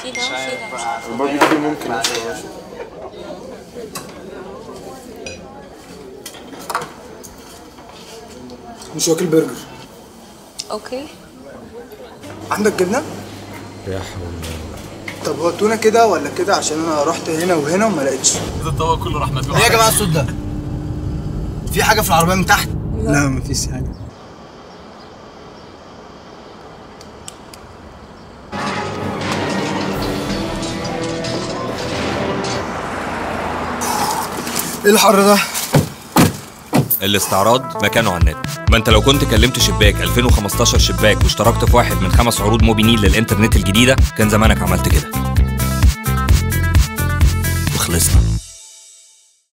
في ده وفي ده مش عارفة. الباربيكيو ممكن ما يشتغلش مش واكل برجر اوكي عندك جبنه يا حول طب هو التونه كده ولا كده عشان انا رحت هنا وهنا وما لقيتش كده الطبق كله راح مدلوع ايه يا جماعه الصوت ده؟ في حاجه في العربيه من تحت؟ لا مفيش حاجه ايه الحر ده؟ الاستعراض مكانه على النت ما انت لو كنت كلمت شباك 2015 شباك واشتركت في واحد من خمس عروض موبينيل للانترنت الجديده كان زمانك عملت كده وخلصنا